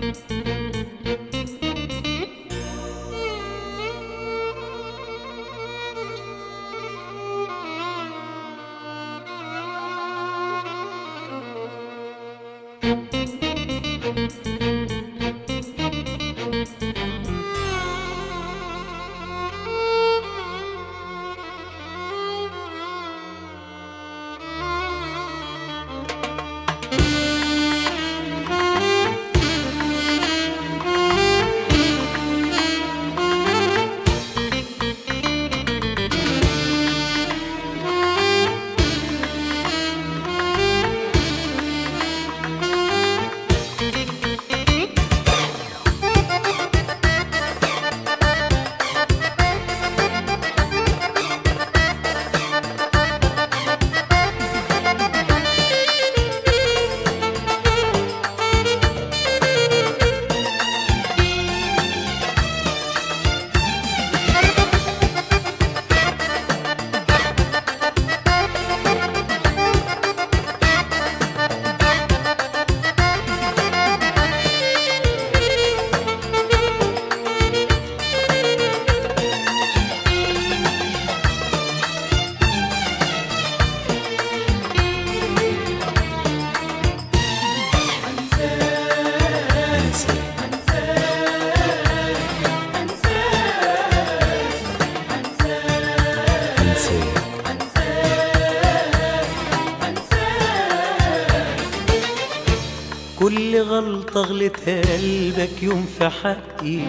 كل غلطة غلطها قلبك يوم في حقي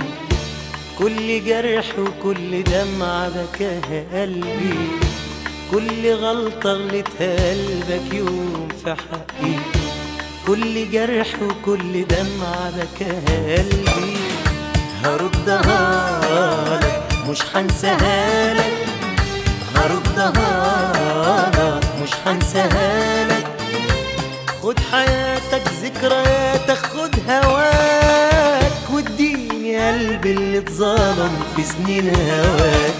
كل جرح وكل دمعة بكاها قلبي كل غلطة غلطها قلبك يوم في حقي كل جرح وكل دمعة بكاها قلبي هردها لك مش هنساها لك هردها لك مش هنساها لك خد حياتك ذكرياتك خد هواك واديني قلبي اللي اتظلم في سنين هواك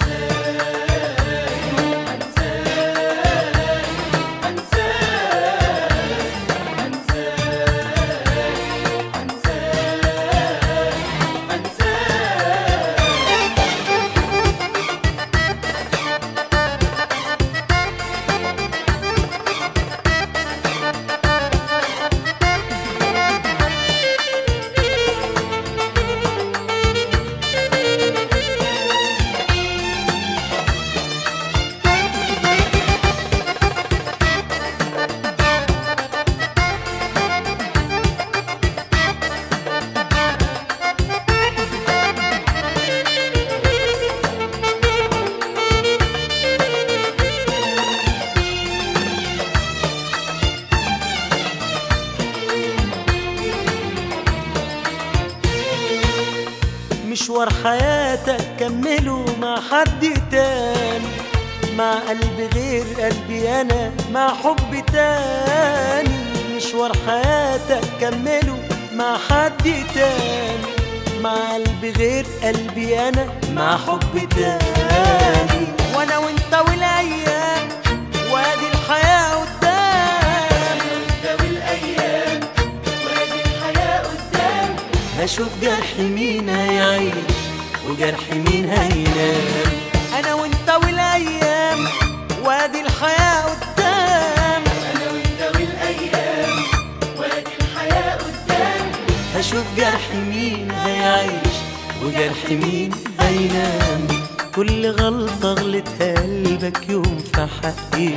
مشوار حياتك كمله مع حد تاني مع قلب غير قلبي انا مع حب تاني مشوار حياتك كمله مع حد تاني مع قلب غير قلبي انا مع حب تاني وانا وانت والايام وادي الحياه قدام انت والايام وادي الحياه قدام هشوف جرح مين هيعيش وجرح مين هينام انا وانت والايام وادي الحياه قدام انا وانت والايام وادي الحياه قدام هشوف جرح مين هيعيش وجرح مين هينام كل غلطة غلطها قلبك يوم في حقي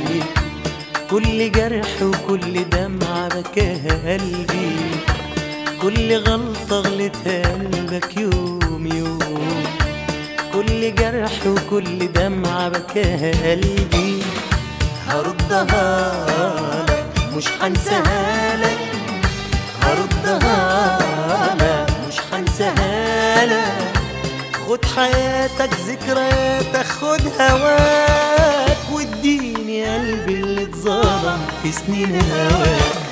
كل جرح وكل دمعة بكاها قلبي كل غلطة غلطها قلبك يوم يوم كل جرح وكل دمعة بكاها قلبي هردها لك مش هنساها لك هردها لك مش هنساها لك خد حياتك ذكرياتك خد هواك واديني قلبي اللي اتظلم في سنين هواك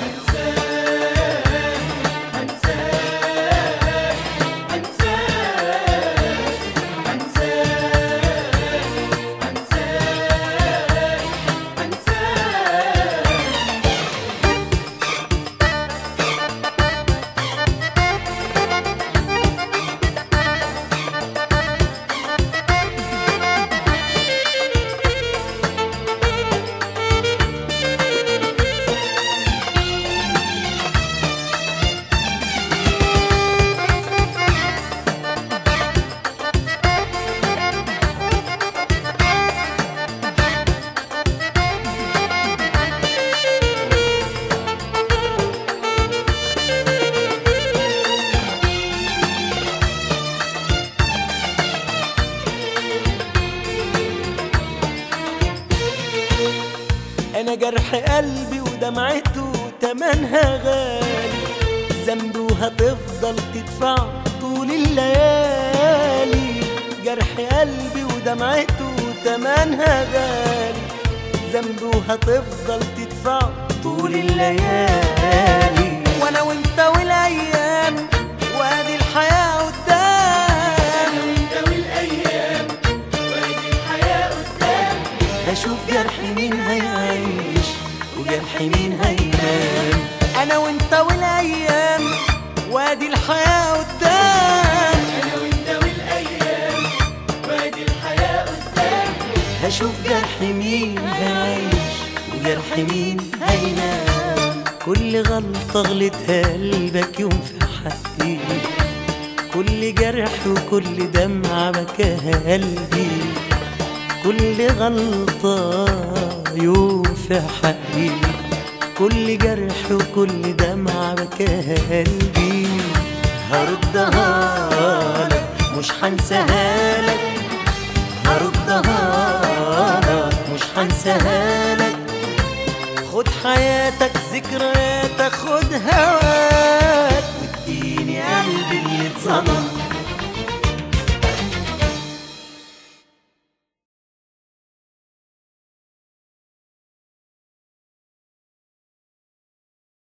قلبي ودمعته تمنها غالي ذنبي وهتفضل تدفع طول الليالي جرح قلبي ودمعته تمنها غالي ذنبي وهتفضل تدفع طول الليالي وانا وانت والايام وادي الحياه قدام أنا وأنت والأيام وادي الحياة قدام هشوف جرح مين هيعيش وجرح مين هينام انا وانت والايام وادي الحياه قدام أنا وأنت والأيام وادي الحياة قدام هشوف جرح مين هيعيش وجرح مين هينام كل غلطة غلطها قلبك يوم في حقي كل جرح وكل دمعة بكاها قلبي كل غلطة يوم في حقي كل جرح وكل دمعة بكاها قلبي هردها لك مش هنساها لك هردها لك مش هنساها لك خد حياتك ذكرياتك خد هواك واديني قلبي اللي اتظلم